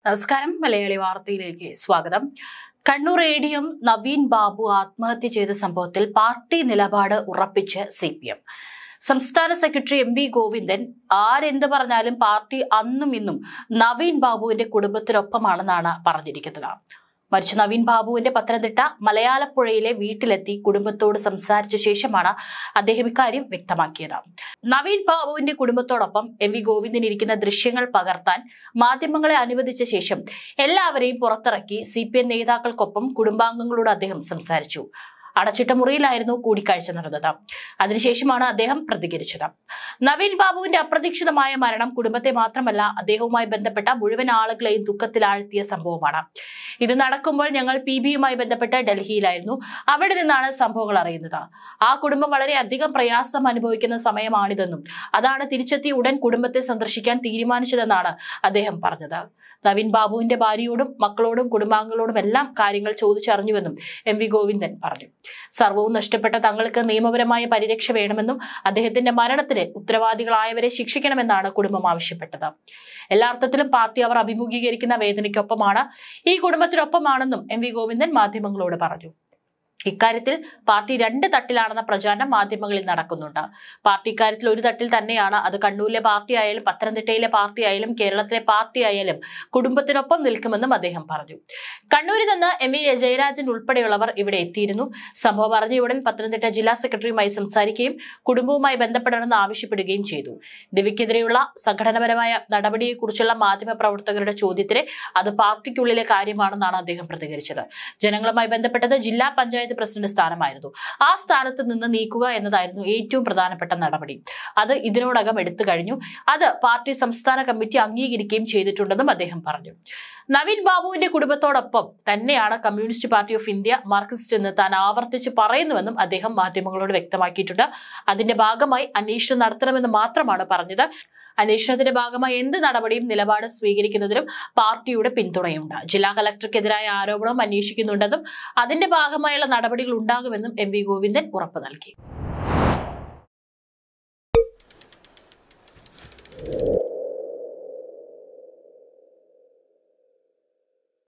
നമസ്കാരം മലയാളി വാർത്തയിലേക്ക് സ്വാഗതം Kannur A D M Naveen Babu ആത്മഹത്യ ചെയ്ത സംഭവത്തിൽ പാർട്ടി നിലപാട് ഉറപ്പിച്ച് സി പി എം സംസ്ഥാന സെക്രട്ടറി എം വി ഗോവിന്ദൻ ആരെന്ത് പറഞ്ഞാലും പാർട്ടി അന്നും ഇന്നും നവീൻ ബാബുവിന്റെ കുടുംബത്തിനൊപ്പമാണെന്നാണ് പറഞ്ഞിരിക്കുന്നത് മരിച്ച നവീൻ ബാബുവിന്റെ പത്തനംതിട്ട മലയാളപ്പുഴയിലെ വീട്ടിലെത്തി കുടുംബത്തോട് സംസാരിച്ച ശേഷമാണ് അദ്ദേഹം ഇക്കാര്യം വ്യക്തമാക്കിയത് നവീൻ ബാബുവിന്റെ കുടുംബത്തോടൊപ്പം എം വി ഗോവിന്ദൻ ഇരിക്കുന്ന ദൃശ്യങ്ങൾ പകർത്താൻ മാധ്യമങ്ങളെ അനുവദിച്ച ശേഷം എല്ലാവരെയും പുറത്തിറക്കി സി പി എം നേതാക്കൾക്കൊപ്പം കുടുംബാംഗങ്ങളോട് അദ്ദേഹം സംസാരിച്ചു അടച്ചിട്ട മുറിയിലായിരുന്നു കൂടിക്കാഴ്ച നടന്നത് അതിനുശേഷമാണ് അദ്ദേഹം പ്രതികരിച്ചത് നവീൻ ബാബുവിന്റെ അപ്രതീക്ഷിതമായ മരണം കുടുംബത്തെ മാത്രമല്ല അദ്ദേഹവുമായി ബന്ധപ്പെട്ട മുഴുവൻ ആളുകളെയും ദുഃഖത്തിലാഴ്ത്തിയ സംഭവമാണ് ഇത് നടക്കുമ്പോൾ ഞങ്ങൾ പി ബിയുമായി ബന്ധപ്പെട്ട് ഡൽഹിയിലായിരുന്നു അവിടെ നിന്നാണ് സംഭവങ്ങൾ അറിയുന്നത് ആ കുടുംബം വളരെ അധികം പ്രയാസം അനുഭവിക്കുന്ന സമയമാണിതെന്നും അതാണ് തിരിച്ചെത്തി ഉടൻ കുടുംബത്തെ സന്ദർശിക്കാൻ തീരുമാനിച്ചതെന്നാണ് അദ്ദേഹം പറഞ്ഞത് നവീൻ ബാബുവിന്റെ ഭാര്യയോടും മക്കളോടും കുടുംബാംഗങ്ങളോടും എല്ലാം കാര്യങ്ങൾ ചോദിച്ചറിഞ്ഞുവെന്നും എം വി ഗോവിന്ദൻ പറഞ്ഞു സർവവും നഷ്ടപ്പെട്ട തങ്ങൾക്ക് നിയമപരമായ പരിരക്ഷ വേണമെന്നും അദ്ദേഹത്തിന്റെ മരണത്തിന് ഉത്തരവാദികളായവരെ ശിക്ഷിക്കണമെന്നാണ് കുടുംബം ആവശ്യപ്പെട്ടത് എല്ലാ അർത്ഥത്തിലും പാർട്ടി അവർ അഭിമുഖീകരിക്കുന്ന വേദനയ്ക്കൊപ്പമാണ് ഈ കുടുംബത്തിനൊപ്പമാണെന്നും എം വി ഗോവിന്ദൻ മാധ്യമങ്ങളോട് പറഞ്ഞു ഇക്കാര്യത്തിൽ പാർട്ടി രണ്ട് തട്ടിലാണെന്ന പ്രചാരണം മാധ്യമങ്ങളിൽ നടക്കുന്നുണ്ട് പാർട്ടി ഇക്കാര്യത്തിൽ ഒരു തട്ടിൽ തന്നെയാണ് അത് കണ്ണൂരിലെ പാർട്ടി ആയാലും പത്തനംതിട്ടയിലെ പാർട്ടി ആയാലും കേരളത്തിലെ പാർട്ടി ആയാലും കുടുംബത്തിനൊപ്പം നിൽക്കുമെന്നും അദ്ദേഹം പറഞ്ഞു കണ്ണൂരിൽ നിന്ന് എം വി ജയരാജൻ ഉൾപ്പെടെയുള്ളവർ ഇവിടെ എത്തിയിരുന്നു സംഭവം അറിഞ്ഞ ഉടൻ പത്തനംതിട്ട ജില്ലാ സെക്രട്ടറിയുമായി സംസാരിക്കുകയും കുടുംബവുമായി ബന്ധപ്പെടണമെന്ന് ആവശ്യപ്പെടുകയും ചെയ്തു ദിവ്യക്കെതിരെയുള്ള സംഘടനപരമായ നടപടിയെക്കുറിച്ചുള്ള മാധ്യമ പ്രവർത്തകരുടെ ചോദ്യത്തിന് അത് പാർട്ടിക്കുള്ളിലെ കാര്യമാണെന്നാണ് അദ്ദേഹം പ്രതികരിച്ചത് ജനങ്ങളുമായി ബന്ധപ്പെട്ടത് ജില്ലാ പഞ്ചായത്ത് പ്രസിഡന്റ് സ്ഥാനമായിരുന്നു ആ സ്ഥാനത്ത് നിന്ന് നീക്കുക എന്നതായിരുന്നു ഏറ്റവും പ്രധാനപ്പെട്ട നടപടി അത് ഇതിനോടകം എടുത്തു കഴിഞ്ഞു അത് പാർട്ടി സംസ്ഥാന കമ്മിറ്റി അംഗീകരിക്കുകയും ചെയ്തിട്ടുണ്ടെന്നും അദ്ദേഹം പറഞ്ഞു നവീൻ ബാബുവിന്റെ കുടുംബത്തോടൊപ്പം തന്നെയാണ് communist party of India Marxist എന്ന് താൻ ആവർത്തിച്ച് പറയുന്നുവെന്നും അദ്ദേഹം മാധ്യമങ്ങളോട് വ്യക്തമാക്കിയിട്ടുണ്ട് അതിന്റെ ഭാഗമായി അന്വേഷണം നടത്തണമെന്ന് മാത്രമാണ് പറഞ്ഞത് അന്വേഷണത്തിന്റെ ഭാഗമായി എന്ത് നടപടിയും നിലപാട് സ്വീകരിക്കുന്നതിനും പാർട്ടിയുടെ പിന്തുണയുണ്ട് ജില്ലാ കലക്ടർക്കെതിരായ ആരോപണവും അന്വേഷിക്കുന്നുണ്ടെന്നും അതിന്റെ ഭാഗമായുള്ള നടപടികൾ ഉണ്ടാകുമെന്നും എം വി ഗോവിന്ദൻ ഉറപ്പു നൽകി